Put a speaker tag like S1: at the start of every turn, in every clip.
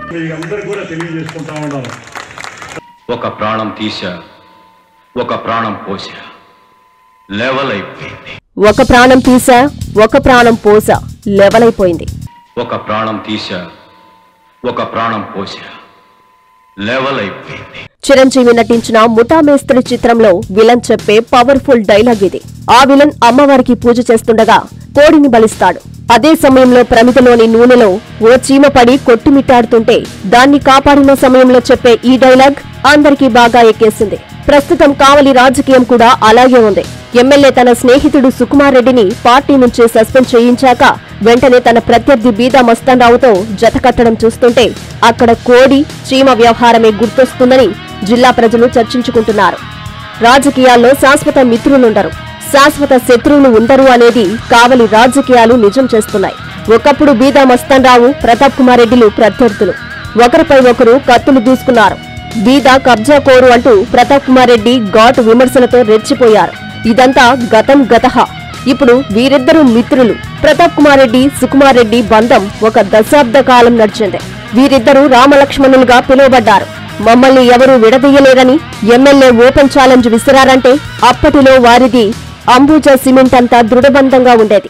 S1: మీ అందరు కూడా తెలియజేసుకుంటా ఉన్నాను
S2: ఒక ప్రాణం తీశా ఒక ప్రాణం పోసా లెవెల్ అయిపోయింది
S3: ఒక ప్రాణం తీసా ఒక ప్రాణం పోసా లెవలైపోయింది
S2: ఒక ప్రాణం తీశా ఒక ప్రాణం పోసా లెవెల్ అయిపోయింది
S3: చిరంజీవి నటించిన ముఠా మేస్త్రి చిత్రంలో విలన్ చెప్పే పవర్ఫుల్ డైలాగ్ ఇది ఆ విలన్ అమ్మవారికి పూజ చేస్తుండగా కోడిని బలిస్తాడు అదే సమయంలో ప్రమిదలోని నూనెలో ఓ చీమ పడి కొట్టుమిట్టాడుతుంటే దాన్ని కాపాడిన సమయంలో చెప్పే ఈ డైలాగ్ అందరికీ బాగా ఎక్కేసింది ప్రస్తుతం కావలి రాజకీయం కూడా అలాగే ఉంది ఎమ్మెల్యే తన స్నేహితుడు సుకుమార్ రెడ్డిని పార్టీ నుంచి సస్పెండ్ చేయించాక వెంటనే తన ప్రత్యర్థి బీదా మస్తాన్రావుతో జతకట్టడం చూస్తుంటే అక్కడ కోడి చీమ వ్యవహారమే గుర్తొస్తుందని జిల్లా ప్రజలు చర్చించుకుంటున్నారు రాజకీయాల్లో శాశ్వత మిత్రులుండరు శాశ్వత శత్రువులు ఉండరు అనేది కావలి రాజకీయాలు నిజం చేస్తున్నాయి ఒకప్పుడు బీదా మస్తాన్రావు ప్రతాప్ కుమార్ రెడ్డిలు ప్రత్యర్థులు ఒకరిపై ఒకరు కత్తులు దూసుకున్నారు బీదా కబ్జా కోరు అంటూ ప్రతాప్ కుమార్ రెడ్డి ఘాటు విమర్శలతో రెచ్చిపోయారు ఇదంతా గతం గతహ ఇప్పుడు వీరిద్దరూ మిత్రులు ప్రతాప్ కుమార్ రెడ్డి సుకుమార్ రెడ్డి బంధం ఒక దశాబ్ద కాలం నడిచింది వీరిద్దరూ రామలక్ష్మణులుగా పిలువబడ్డారు మమ్మల్ని ఎవరూ విడదీయలేరని ఎమ్మెల్యే ఓపెన్ ఛాలెంజ్ విసిరారంటే అప్పటిలో వారిది అంబుజా సిమెంట్ అంతా దృఢబంధంగా ఉండేది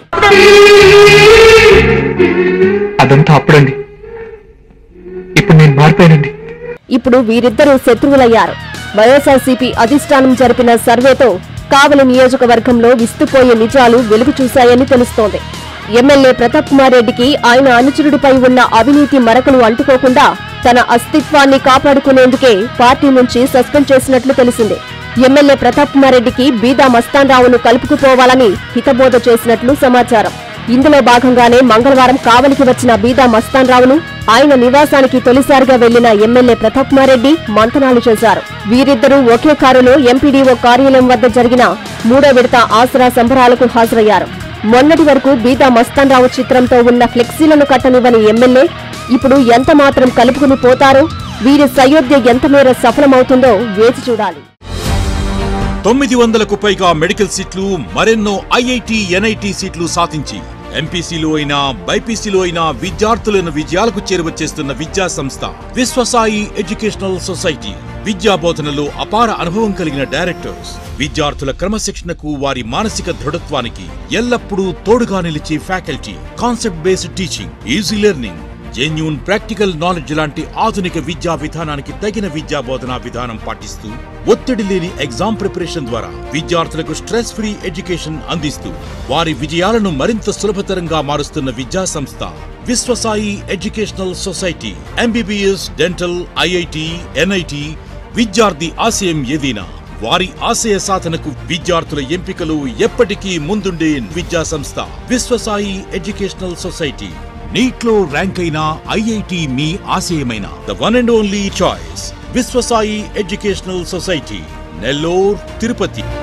S4: అదంతా అప్పుడండి ఇప్పుడు నేను మారిపోయానండి
S3: ఇప్పుడు వీరిద్దరూ శత్రువులయ్యారు వైఎస్ఆర్సీపీ అధిష్టానం జరిపిన సర్వేతో కావలి నియోజకవర్గంలో విస్తుపోయే నిజాలు వెలుగు చూశాయని తెలుస్తోంది ఎమ్మెల్యే ప్రతాప్ కుమార్ రెడ్డికి ఆయన అనుచరుడిపై ఉన్న అవినీతి మరకలు అంటుకోకుండా తన అస్తిత్వాన్ని కాపాడుకునేందుకే పార్టీ నుంచి సస్పెండ్ చేసినట్లు తెలిసింది ఎమ్మెల్యే ప్రతాప్ కుమార్ రెడ్డికి బీదా మస్తాన్ రావును కలుపుకుపోవాలని హితబోధ చేసినట్లు సమాచారం ఇందులో భాగంగానే మంగళవారం కావలికి వచ్చిన బీదా మస్తాన్ రావును ఆయన నివాసానికి తొలిసారిగా వెళ్లిన ఎమ్మెల్యే ప్రతాప్ కుమార్ రెడ్డి మంతనాలు చేశారు వీరిద్దరూ ఒకే కారులో ఎంపీడీఓ కార్యాలయం వద్ద జరిగిన మూడో విడత ఆసరా సంబరాలకు హాజరయ్యారు మొన్నటి వరకు బీదా మస్తాన్ రావు చిత్రంతో ఉన్న ఫ్లెక్సీలను కట్టనివ్వని ఎమ్మెల్యే ఇప్పుడు ఎంత మాత్రం కలుపుకుని పోతారో వీరి సయోధ్య ఎంత మేర సఫలమవుతుందో వేచి చూడాలి
S5: తొమ్మిది వందలకు పైగా మెడికల్ సీట్లు మరెన్నో ఐఐటి ఎన్ఐటి సీట్లు సాధించి ఎంపీసీలో అయినా బైపీసీలో అయినా విద్యార్థులను విజయాలకు చేరువచేస్తున్న విద్యా సంస్థ విశ్వసాయి ఎడ్యుకేషనల్ సొసైటీ విద్యా బోధనలో అపార అనుభవం కలిగిన డైరెక్టర్స్ విద్యార్థుల క్రమశిక్షణకు వారి మానసిక దృఢత్వానికి ఎల్లప్పుడూ తోడుగా నిలిచే faculty concept based teaching easy learning genuine practical knowledge లాంటి ఆధునిక విద్యా విధానానికి తగిన విద్యా బోధనా విధానం పాటిస్తూ ఒత్తిడి లేని ఎగ్జామ్ ప్రిపరేషన్ ద్వారా విద్యార్థులకు స్ట్రెస్ ఫ్రీ ఎడ్యుకేషన్ అందిస్తూ వారి విజయాలను మరింత సులభతరంగా మారుస్తున్న విద్యా సంస్థ Viswasai educational society MBBS dental IIT NIT విద్యార్థి ఆశయం ఏదైనా వారి ఆశయ సాధనకు విద్యార్థుల ఎంపికలు ఎప్పటికీ ముందుండే విద్యా సంస్థ విశ్వసాయి ఎడ్యుకేషనల్ సొసైటీ నీట్లో ర్యాంక్ అయిన ఐఐటి మీ ఆశయమైన the one and only choice Viswasai educational society Nellore Tirupati